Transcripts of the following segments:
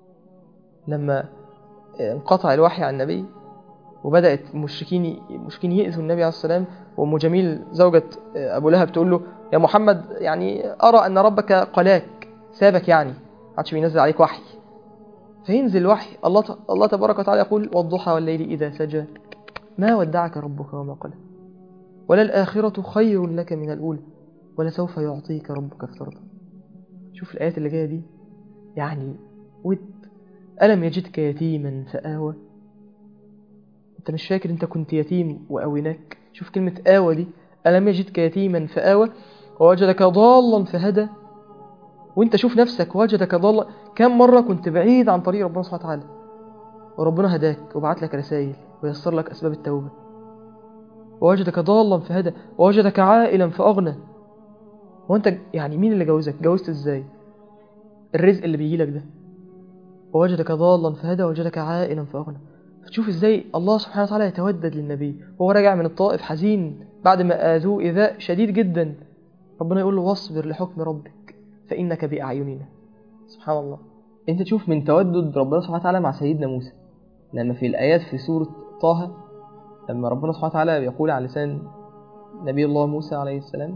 لما انقطع الوحي عن النبي وبدأت المشركين المشركين يأذوا النبي عليه السلام وأم جميل زوجة أبو لهب تقول له يا محمد يعني أرى أن ربك قلاك سابك يعني عادش بينزل عليك وحي فينزل الوحي الله الله تبارك وتعالى يقول والضحى والليل إذا سجى ما ودعك ربك وما قلى وللآخرة خير لك من الأولى ولسوف يعطيك ربك فترضى شوف الآيات اللي جاية دي يعني ود ألم يجدك يتيما فآوى أنت مش فاكر أنت كنت يتيم وأويناك شوف كلمة آوى دي ألم يجدك يتيما فآوى ووجدك ضالا فهدى وانت شوف نفسك وجدك ضالا كم مرة كنت بعيد عن طريق ربنا سبحانه وتعالى وربنا هداك وبعت لك رسائل ويسر لك أسباب التوبة ووجدك ضالا فهدى ووجدك عائلا فأغنى وانت يعني مين اللي جوزك جوزت ازاي الرزق اللي بيجي لك ده ووجدك ضالا فهدى ووجدك عائلا فأغنى فتشوف ازاي الله سبحانه وتعالى يتودد للنبي وهو راجع من الطائف حزين بعد ما آذوه إيذاء شديد جدا ربنا يقول له واصبر لحكم ربك فإنك بأعيننا سبحان الله انت تشوف من تودد ربنا سبحانه وتعالى مع سيدنا موسى لما في الآيات في سورة طه لما ربنا سبحانه وتعالى يقول على لسان نبي الله موسى عليه السلام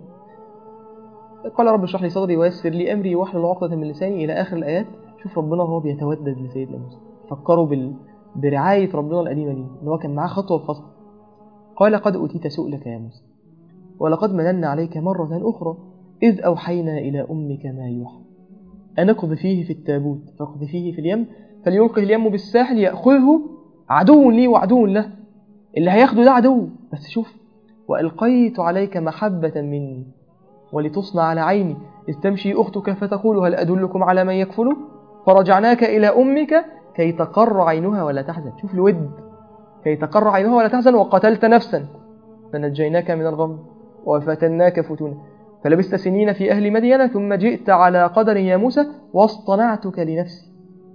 قال رب اشرح لي صدري ويسر لي أمري واحلل عقدة من لساني إلى آخر الآيات شوف ربنا هو بيتودد لسيدنا موسى فكروا بال... برعاية ربنا القديمة دي إن هو كان معاه خطوة بخطوة قال قد أوتيت سؤلك يا موسى ولقد مننا عليك مرة أخرى إذ أوحينا إلى أمك ما يوحى أن اقذفيه في التابوت فاقذفيه في اليم فليلقه اليم بالساحل يأخذه عدو لي وعدو له اللي هياخده ده عدو بس شوف وألقيت عليك محبة مني ولتصنع على عيني إذ تمشي أختك فتقول هل أدلكم على من يكفله فرجعناك إلى أمك كي تقر عينها ولا تحزن شوف الود كي تقر عينها ولا تحزن وقتلت نفسا فنجيناك من الغم وفتناك فتونا فلبست سنين في أهل مدين ثم جئت على قدر يا موسى واصطنعتك لنفسي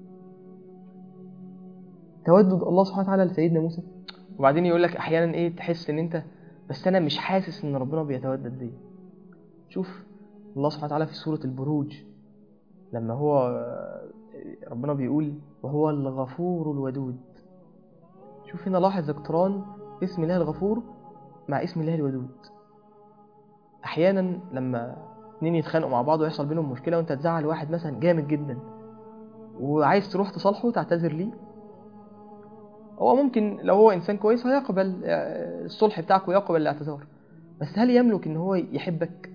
تودد الله سبحانه وتعالى لسيدنا موسى وبعدين يقول لك أحيانا إيه تحس إن أنت بس أنا مش حاسس إن ربنا بيتودد لي شوف الله سبحانه وتعالى في سورة البروج لما هو ربنا بيقول وهو الغفور الودود شوف هنا لاحظ اقتران اسم الله الغفور مع اسم الله الودود احيانا لما اتنين يتخانقوا مع بعض ويحصل بينهم مشكله وانت تزعل واحد مثلا جامد جدا وعايز تروح تصالحه تعتذر ليه هو ممكن لو هو انسان كويس هيقبل الصلح بتاعك ويقبل الاعتذار بس هل يملك ان هو يحبك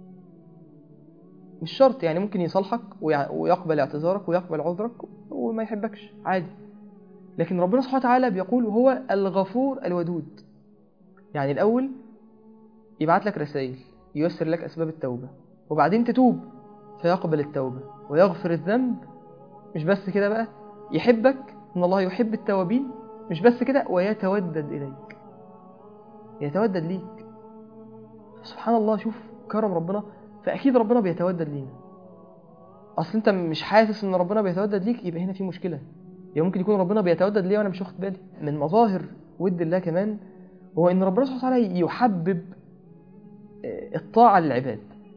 مش شرط يعني ممكن يصالحك ويقبل اعتذارك ويقبل عذرك وما يحبكش عادي لكن ربنا سبحانه وتعالى بيقول وهو الغفور الودود يعني الأول يبعت لك رسائل ييسر لك أسباب التوبة وبعدين تتوب فيقبل التوبة ويغفر الذنب مش بس كده بقى يحبك إن الله يحب التوابين مش بس كده ويتودد إليك يتودد ليك سبحان الله شوف كرم ربنا فأكيد ربنا بيتودد لينا أصل أنت مش حاسس إن ربنا بيتودد ليك يبقى هنا في مشكلة يبقى ممكن يكون ربنا بيتودد ليا وأنا مش واخد بالي من مظاهر ود الله كمان هو إن ربنا سبحانه وتعالى يحبب الطاعة للعباد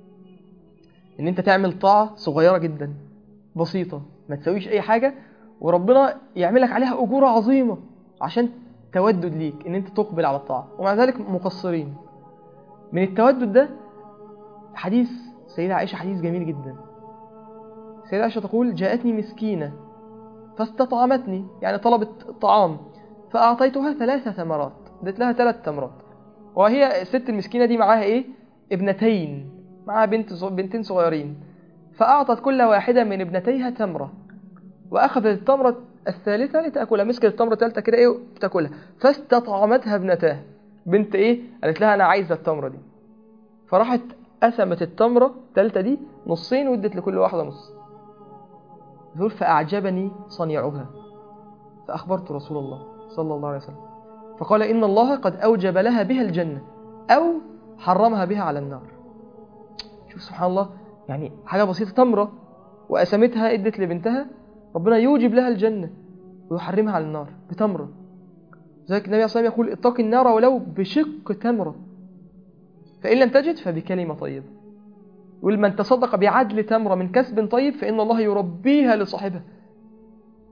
إن أنت تعمل طاعة صغيرة جدا بسيطة ما تسويش أي حاجة وربنا يعملك عليها أجورة عظيمة عشان تودد ليك إن أنت تقبل على الطاعة ومع ذلك مقصرين من التودد ده حديث سيدة عائشة حديث جميل جدا سيدة عائشة تقول جاءتني مسكينة فاستطعمتني يعني طلبت طعام فأعطيتها ثلاثة ثمرات اديت لها ثلاث تمرات وهي الست المسكينة دي معاها ايه ابنتين معاها بنت بنتين صغيرين فأعطت كل واحدة من ابنتيها تمرة وأخذت التمرة الثالثة لتأكلها مسكت التمرة الثالثة كده ايه بتاكلها فاستطعمتها ابنتها بنت ايه قالت لها أنا عايزة التمرة دي فراحت قسمت التمرة الثالثة دي نصين وادت لكل واحدة نص يقول فأعجبني صنيعها فأخبرت رسول الله صلى الله عليه وسلم فقال إن الله قد أوجب لها بها الجنة أو حرمها بها على النار شوف سبحان الله يعني حاجة بسيطة تمرة وقسمتها ادت لبنتها ربنا يوجب لها الجنة ويحرمها على النار بتمرة ذلك النبي صلى الله عليه وسلم يقول اتق النار ولو بشق تمرة فإن لم تجد فبكلمة طيبة يقول من تصدق بعدل تمرة من كسب طيب فإن الله يربيها لصاحبها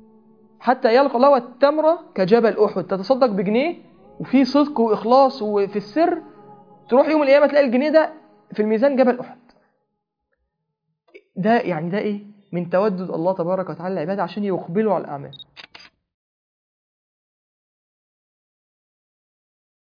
حتى يلقى الله والتمرة كجبل أحد تتصدق بجنيه وفي صدق وإخلاص وفي السر تروح يوم القيامة تلاقي الجنيه ده في الميزان جبل أحد ده يعني ده إيه من تودد الله تبارك وتعالى العباد عشان يقبلوا على الأعمال